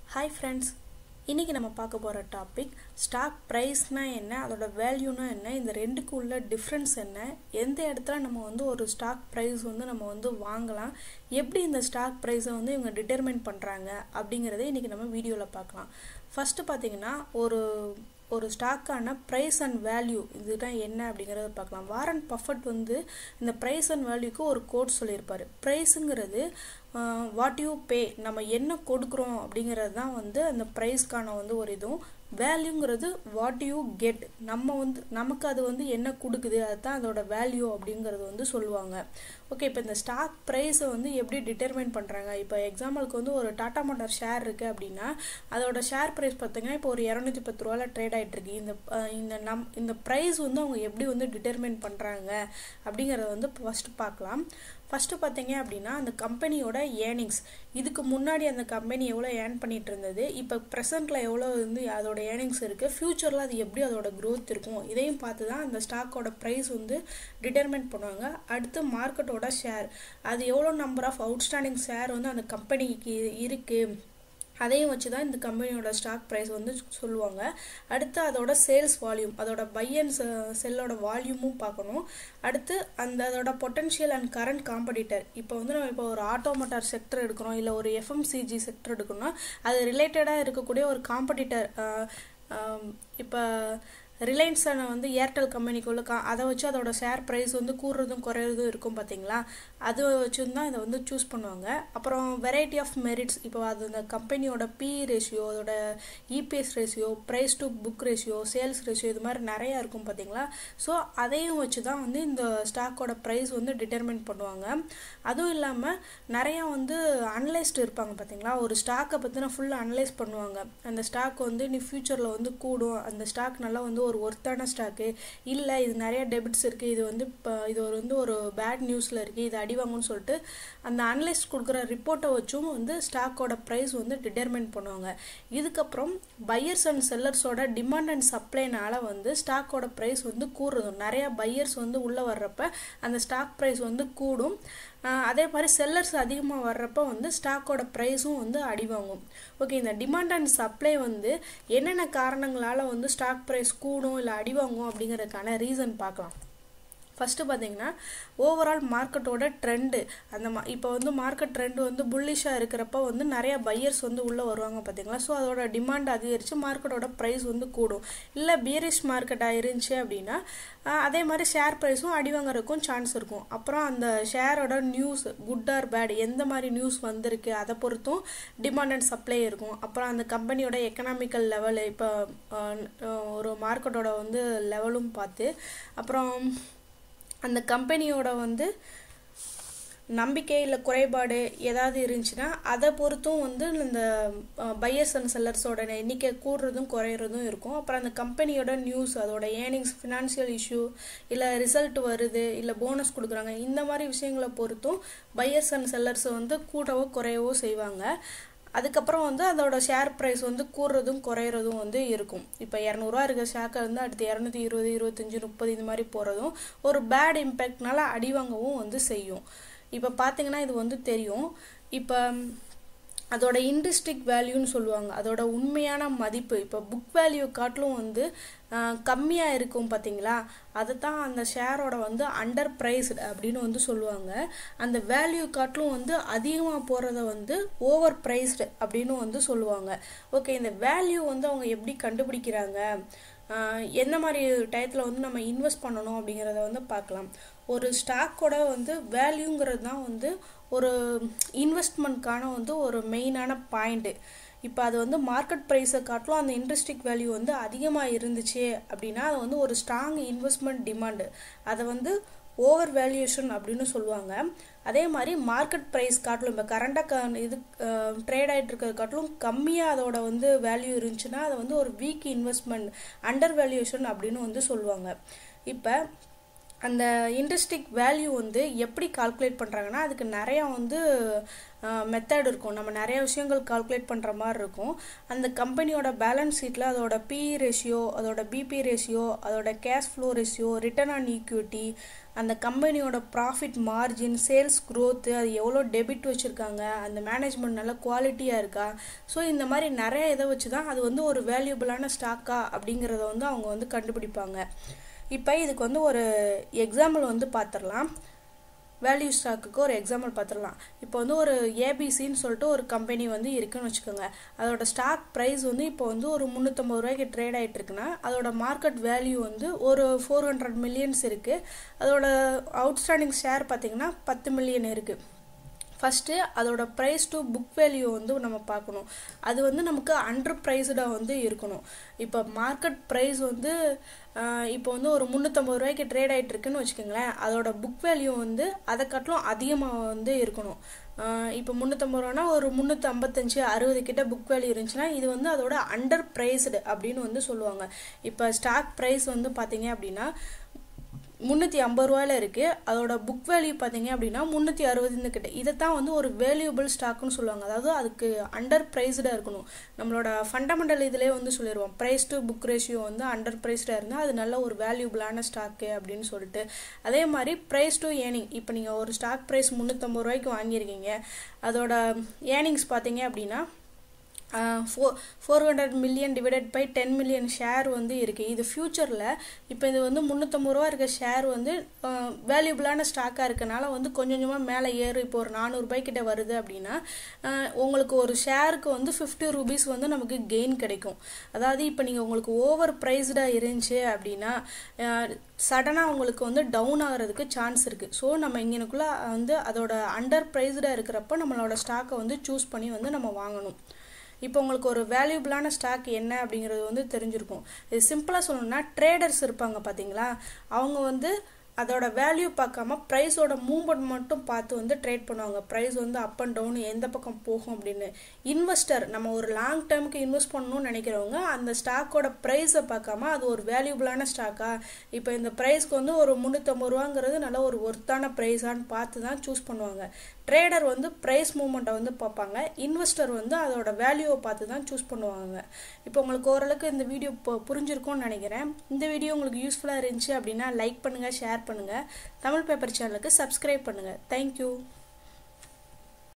hi friends இன்றைக்கி நம்ம பார்க்க போகிற டாபிக் ஸ்டாக் ப்ரைஸ்னால் என்ன அதோட வேல்யூனா என்ன இந்த ரெண்டுக்கு உள்ள டிஃப்ரென்ஸ் என்ன எந்த இடத்துல நம்ம வந்து ஒரு ஸ்டாக் ப்ரைஸ் வந்து நம்ம வந்து வாங்கலாம் எப்படி இந்த ஸ்டாக் ப்ரைஸை வந்து இவங்க டிட்டர்மைன் பண்ணுறாங்க அப்படிங்கிறத இன்றைக்கி நம்ம வீடியோவில் பார்க்கலாம் ஃபஸ்ட்டு பார்த்தீங்கன்னா ஒரு ஒரு ஸ்டாக்கான ப்ரைஸ் அண்ட் வேல்யூ இதுதான் என்ன அப்படிங்கிறத பார்க்கலாம் வாரன் பஃபட் வந்து இந்த ப்ரைஸ் அண்ட் வேல்யூக்கு ஒரு கோட் சொல்லியிருப்பார் ப்ரைஸுங்கிறது வாட் யூ பே நம்ம என்ன கொடுக்குறோம் அப்படிங்கிறது தான் வந்து அந்த ப்ரைஸ்க்கான வந்து ஒரு இதுவும் வேல்யூங்கிறது வாட் யூ கெட் நம்ம வந்து நமக்கு அது வந்து என்ன கொடுக்குது அதுதான் அதோட வேல்யூ அப்படிங்கிறது வந்து சொல்லுவாங்க ஓகே இப்போ இந்த ஸ்டாக் ப்ரைஸை வந்து எப்படி டிட்டர்மைன் பண்ணுறாங்க இப்போ எக்ஸாம்பிளுக்கு வந்து ஒரு டாடா மோட்டார் ஷேர் இருக்குது அப்படின்னா அதோட ஷேர் ப்ரைஸ் பார்த்தீங்கன்னா இப்போ ஒரு இரநூத்தி பத்து ரூபாயில் ட்ரேட் ஆகிட்டு இருக்கு இந்த இந்த நம் இந்த ப்ரைஸ் வந்து அவங்க எப்படி வந்து டிட்டர்மைன் பண்ணுறாங்க அப்படிங்கிறத வந்து ஃபஸ்ட்டு பார்க்கலாம் ஃபஸ்ட்டு பார்த்தீங்க அப்படின்னா அந்த கம்பெனியோட ஏர்னிங்ஸ் இதுக்கு முன்னாடி அந்த கம்பெனி எவ்வளோ ஏர்ன் பண்ணிட்டு இருந்தது இப்போ ப்ரெசென்ட்டில் எவ்வளோ வந்து அதோட ஏர்னிங்ஸ் இருக்குது ஃப்யூச்சரில் அது எப்படி அதோட க்ரோத் இருக்கும் இதையும் பார்த்து தான் அந்த ஸ்டாக்கோட ப்ரைஸ் வந்து டிட்டர்மைன் பண்ணுவாங்க அடுத்து மார்க்கெட்டோட ஷேர் அது எவ்வளோ நம்பர் ஆஃப் அவுட்ஸ்டாண்டிங் ஷேர் வந்து அந்த கம்பெனிக்கு இருக்குது அதையும் வச்சு தான் இந்த கம்பெனியோட ஸ்டாக் ப்ரைஸ் வந்து சொல்லுவாங்க அடுத்து அதோட சேல்ஸ் வால்யூம் அதோட பை அண்ட் செல்லோட வால்யூமும் பார்க்கணும் அடுத்து அந்த அதோட பொட்டன்ஷியல் அண்ட் கரண்ட் காம்படிட்டர் இப்போ வந்து நம்ம இப்போ ஒரு ஆட்டோமோட்டார் செக்டர் எடுக்கிறோம் இல்லை ஒரு எஃப்எம்சிஜி செக்டர் எடுக்கணும்னா அது ரிலேட்டடாக இருக்கக்கூடிய ஒரு காம்படிட்டர் இப்போ ரிலையன்ஸான வந்து ஏர்டெல் கம்பெனிக்குள்ள கா அதை வச்சு அதோட ஷேர் ப்ரைஸ் வந்து கூடுறதும் குறையிறதும் இருக்கும் பார்த்தீங்களா அது வச்சு தான் இதை வந்து சூஸ் பண்ணுவாங்க அப்புறம் வெரைட்டி ஆஃப் மெரிட்ஸ் இப்போ அது அந்த கம்பெனியோட பி ரேஷியோ அதோட EPS ratio price to book ratio sales ratio இது மாதிரி நிறையா இருக்கும் பார்த்தீங்களா ஸோ அதையும் வச்சு தான் வந்து இந்த ஸ்டாக்கோட ப்ரைஸ் வந்து டிட்டர்மைன் பண்ணுவாங்க அதுவும் இல்லாமல் நிறையா வந்து அனலைஸ்டு இருப்பாங்க பார்த்தீங்களா ஒரு ஸ்டாக்கை பற்றின ஃபுல்லாக அனலைஸ் பண்ணுவாங்க அந்த ஸ்டாக் வந்து நீ ஃப்யூச்சரில் வந்து கூடும் அந்த ஸ்டாக் நல்லா வந்து ஒரு ஒர்த்தான ஸ்டாக்கு இல்லை இது நிறைய டெபிட்ஸ் இருக்குது இது வந்து இப்போ இது ஒரு வந்து ஒரு பேட் நியூஸில் இருக்குது இது அடிவாங்கன்னு சொல்லிட்டு அந்த அனலிஸ்ட் கொடுக்குற ரிப்போர்ட்டை வச்சும் வந்து ஸ்டாக்கோட ப்ரைஸ் வந்து டிட்டர்மைன் பண்ணுவாங்க இதுக்கப்புறம் பையர்ஸ் அண்ட் செல்லர்ஸோட டிமாண்ட் அண்ட் சப்ளைனால வந்து ஸ்டாக்கோட ப்ரைஸ் வந்து கூடுறதும் நிறையா பையர்ஸ் வந்து உள்ளே வர்றப்ப அந்த ஸ்டாக் ப்ரைஸ் வந்து கூடும் அதே மாதிரி செல்லர்ஸ் அதிகமாக வர்றப்போ வந்து ஸ்டாக்கோட ப்ரைஸும் வந்து அடிவாங்கும் ஓகே இந்த டிமாண்ட் அண்ட் சப்ளை வந்து என்னென்ன காரணங்களால் வந்து ஸ்டாக் ப்ரைஸ் கூடும் இல்லை அடிவாங்கும் அப்படிங்கிறதுக்கான ரீசன் பார்க்கலாம் ஃபஸ்ட்டு பார்த்தீங்கன்னா ஓவரால் மார்க்கெட்டோட ட்ரெண்டு அந்த மா இப்போ வந்து மார்க்கெட் ட்ரெண்டு வந்து புல்லிஷாக இருக்கிறப்ப வந்து நிறைய பையர்ஸ் வந்து உள்ளே வருவாங்க பார்த்தீங்களா ஸோ அதோட டிமாண்ட் அதிகரித்து மார்க்கெட்டோட ப்ரைஸ் வந்து கூடும் இல்லை பியரிஷ் மார்க்கெட் ஆயிருந்துச்சு அப்படின்னா அதே மாதிரி ஷேர் ப்ரைஸும் அடி வாங்குறதுக்கும் சான்ஸ் இருக்கும் அப்புறம் அந்த ஷேரோட நியூஸ் குட் ஆர் பேட் எந்த மாதிரி நியூஸ் வந்திருக்கு அதை பொறுத்தும் டிமாண்ட் அண்ட் சப்ளை இருக்கும் அப்புறம் அந்த கம்பெனியோட எக்கனாமிக்கல் லெவல் இப்போ ஒரு மார்க்கெட்டோட வந்து லெவலும் பார்த்து அப்புறம் அந்த கம்பெனியோட வந்து நம்பிக்கை இல்லை குறைபாடு ஏதாவது இருந்துச்சுன்னா அதை பொறுத்தும் வந்து இந்த பையர்ஸ் அண்ட் செல்லர்ஸோட எண்ணிக்கை கூடுறதும் குறையிறதும் இருக்கும் அப்புறம் அந்த கம்பெனியோட நியூஸ் அதோட ஏர்னிங்ஸ் ஃபினான்ஷியல் இஷ்யூ இல்லை ரிசல்ட் வருது இல்லை போனஸ் கொடுக்குறாங்க இந்த மாதிரி விஷயங்களை பொறுத்தும் பையர்ஸ் அண்ட் செல்லர்ஸை வந்து கூடவோ குறையவோ செய்வாங்க அதுக்கப்புறம் வந்து அதோட ஷேர் ப்ரைஸ் வந்து கூடுறதும் குறையிறதும் வந்து இருக்கும் இப்போ இரநூறுவா இருக்க ஷேக்கை வந்து அடுத்து இரநூத்தி இருபது இருபத்தஞ்சி முப்பது இந்த மாதிரி போகிறதும் ஒரு பேட் இம்பேக்ட்னால அடிவாங்கவும் வந்து செய்யும் இப்போ பார்த்தீங்கன்னா இது வந்து தெரியும் இப்போ அதோட இன்ட்ரிஸ்டிக் வேல்யூன்னு சொல்லுவாங்க அதோட உண்மையான மதிப்பு இப்போ புக் வேல்யூ காட்டிலும் வந்து கம்மியாக இருக்கும் பார்த்தீங்களா அதை தான் அந்த ஷேரோட வந்து அண்டர் ப்ரைஸ்டு அப்படின்னு வந்து சொல்லுவாங்க அந்த வேல்யூ காட்டிலும் வந்து அதிகமாக போகிறத வந்து ஓவர் ப்ரைஸ்டு அப்படின்னு வந்து சொல்லுவாங்க ஓகே இந்த வேல்யூ வந்து அவங்க எப்படி கண்டுபிடிக்கிறாங்க எந்த மாதிரி டயத்தில் வந்து நம்ம இன்வெஸ்ட் பண்ணணும் அப்படிங்கிறத வந்து பார்க்கலாம் ஒரு ஸ்டாக்கோட வந்து வேல்யூங்கிறது தான் வந்து ஒரு இன்வெஸ்ட்மெண்ட்கான வந்து ஒரு மெயினான பாயிண்ட்டு இப்போ அது வந்து மார்க்கெட் ப்ரைஸை காட்டிலும் அந்த இன்ட்ரெஸ்டிக் வேல்யூ வந்து அதிகமாக இருந்துச்சு அப்படின்னா அது வந்து ஒரு ஸ்ட்ராங் இன்வெஸ்ட்மெண்ட் டிமாண்டு அதை வந்து ஓவர் வேல்யூஷன் அப்படின்னு சொல்லுவாங்க அதே மாதிரி மார்க்கெட் ப்ரைஸ் காட்டிலும் இப்போ கரண்டாக இது ட்ரேட் ஆகிட்டு இருக்கிறது காட்டிலும் கம்மியாக அதோட வந்து வேல்யூ இருந்துச்சுன்னா அதை வந்து ஒரு வீக் இன்வெஸ்ட்மெண்ட் அண்டர் வேல்யூஷன் அப்படின்னு வந்து சொல்லுவாங்க இப்போ அந்த இன்ட்ரெஸ்டிக் வேல்யூ வந்து எப்படி கால்குலேட் பண்ணுறாங்கன்னா அதுக்கு நிறையா வந்து மெத்தட் இருக்கும் நம்ம நிறைய விஷயங்கள் கால்குலேட் பண்ணுற மாதிரி இருக்கும் அந்த கம்பெனியோட பேலன்ஸ் ஷீட்டில் அதோட பி ரேஷியோ அதோட பிபி ரேஷியோ அதோட cash flow ratio return on equity அந்த கம்பெனியோட ப்ராஃபிட் மார்ஜின் சேல்ஸ் க்ரோத்து அது எவ்வளோ டெபிட் வச்சுருக்காங்க அந்த மேனேஜ்மெண்ட் நல்ல குவாலிட்டியாக இருக்கா ஸோ இந்த மாதிரி நிறைய இதை வச்சு தான் அது வந்து ஒரு வேல்யூபிளான ஸ்டாக்கா அப்படிங்கிறத வந்து அவங்க வந்து கண்டுபிடிப்பாங்க இப்போ இதுக்கு வந்து ஒரு எக்ஸாம்பிள் வந்து பார்த்துடலாம் வேல்யூ ஸ்டாக்குக்கு ஒரு எக்ஸாம்பிள் பார்த்துடலாம் இப்போ வந்து ஒரு ஏபிசின்னு சொல்லிட்டு ஒரு கம்பெனி வந்து இருக்குன்னு வச்சுக்கோங்க அதோட ஸ்டாக் ப்ரைஸ் வந்து இப்போ வந்து ஒரு முந்நூற்றம்பது ரூபாய்க்கு ட்ரேட் ஆகிட்டு இருக்குன்னா அதோட மார்க்கெட் வேல்யூ வந்து ஒரு ஃபோர் ஹண்ட்ரட் மில்லியன்ஸ் இருக்குது அதோட அவுட்ஸ்டாண்டிங் ஷேர் பார்த்திங்கன்னா பத்து மில்லியன் இருக்குது ஃபஸ்ட்டு அதோட ப்ரைஸ் டு புக் வேல்யூ வந்து நம்ம பார்க்கணும் அது வந்து நமக்கு அண்டர் ப்ரைஸ்டாக வந்து இருக்கணும் இப்போ மார்க்கெட் ப்ரைஸ் வந்து இப்போ வந்து ஒரு முந்நூற்றம்பது ரூபாய்க்கு ட்ரேட் ஆகிட்டு இருக்குன்னு வச்சுக்கோங்களேன் அதோட புக் வேல்யூ வந்து அதை காட்டிலும் அதிகமாக வந்து இருக்கணும் இப்போ முந்நூற்றம்பது ரூபானா ஒரு முந்நூற்றி ஐம்பத்தஞ்சு அறுபது கிட்ட புக் வேல்யூ இருந்துச்சுன்னா இது வந்து அதோட அண்டர் ப்ரைஸ்டு அப்படின்னு வந்து சொல்லுவாங்க இப்போ ஸ்டாக் ப்ரைஸ் வந்து பார்த்தீங்க அப்படின்னா முந்நூற்றி ஐம்பது ரூபாயில இருக்குது அதோட புக் வேல்யூ பார்த்தீங்க அப்படின்னா முந்நூற்றி அறுபதுன்னு கிட்ட இதை தான் வந்து ஒரு வேல்யூபிள் ஸ்டாக்குன்னு சொல்லுவாங்க அதாவது அதுக்கு அண்டர் ப்ரைஸ்டாக இருக்கணும் நம்மளோட ஃபண்டமெண்டல் இதிலே வந்து சொல்லிடுவோம் ப்ரைஸ் டு புக் ரேஷியோ வந்து அண்டர் ப்ரைஸ்டாக இருந்தால் அது நல்ல ஒரு வேல்யூபிளான ஸ்டாக்கு அப்படின்னு சொல்லிட்டு அதே மாதிரி ப்ரைஸ் டு ஏர்னிங் இப்போ நீங்கள் ஒரு ஸ்டாக் ப்ரைஸ் முந்நூற்றம்பது ரூபாய்க்கு வாங்கியிருக்கீங்க அதோட ஏர்னிங்ஸ் பார்த்தீங்க அப்படின்னா four four hundred million divided by ten million share வந்து இருக்குது இது ஃப்யூச்சரில் இப்போ இது வந்து முந்நூற்றம்பது ரூபா இருக்க ஷேர் வந்து வேல்யூபிளான ஸ்டாக்காக இருக்கனால வந்து கொஞ்சம் கொஞ்சமாக மேலே ஏறும் இப்போ ஒரு நானூறுபாய்க்கிட்ட வருது அப்படின்னா உங்களுக்கு ஒரு ஷேருக்கு வந்து ஃபிஃப்டி ருபீஸ் வந்து நமக்கு கெயின் கிடைக்கும் அதாவது இப்போ நீங்கள் உங்களுக்கு ஓவர் ப்ரைஸ்டாக இருந்துச்சு அப்படின்னா சடனாக உங்களுக்கு வந்து டவுன் ஆகிறதுக்கு சான்ஸ் இருக்குது ஸோ நம்ம இங்கனுக்குள்ளே வந்து அதோட அண்டர் ப்ரைஸ்டாக இருக்கிறப்ப நம்மளோட ஸ்டாக்கை வந்து சூஸ் பண்ணி வந்து நம்ம வாங்கணும் இப்போ உங்களுக்கு ஒரு வேல்யூபிளான ஸ்டாக் என்ன அப்படிங்கிறது வந்து தெரிஞ்சிருக்கும் இது சிம்பிளாக சொல்லணும்னா ட்ரேடர்ஸ் இருப்பாங்க பார்த்தீங்களா அவங்க வந்து அதோட வேல்யூ பார்க்காம ப்ரைஸோட மூவ்மெண்ட் மட்டும் பார்த்து வந்து ட்ரேட் பண்ணுவாங்க ப்ரைஸ் வந்து அப் அண்ட் டவுன் எந்த பக்கம் போகும் அப்படின்னு இன்வெஸ்டர் நம்ம ஒரு லாங் டேர்முக்கு இன்வெஸ்ட் பண்ணணும்னு நினைக்கிறவங்க அந்த ஸ்டாக்கோட ப்ரைஸை பார்க்காம அது ஒரு வேல்யூபிளான ஸ்டாக்கா இப்போ இந்த ப்ரைஸ்க்கு வந்து ஒரு முந்நூற்றம்பது ரூபாங்கிறது நல்ல ஒரு ஒர்த்தான ப்ரைஸான்னு பார்த்து தான் சூஸ் பண்ணுவாங்க ட்ரேடர் வந்து ப்ரைஸ் மூவ்மெண்ட்டை வந்து பார்ப்பாங்க இன்வெஸ்டர் வந்து அதோட வேல்யூவை பார்த்து தான் சூஸ் பண்ணுவாங்க இப்போ உங்களுக்கு ஓரளவுக்கு இந்த வீடியோ புரிஞ்சிருக்கும்னு நினைக்கிறேன் இந்த வீடியோ உங்களுக்கு யூஸ்ஃபுல்லாக இருந்துச்சு அப்படின்னா லைக் பண்ணுங்கள் ஷேர் பண்ணுங்கள் தமிழ் பேப்பர் சேனலுக்கு சப்ஸ்கிரைப் பண்ணுங்கள் தேங்க்யூ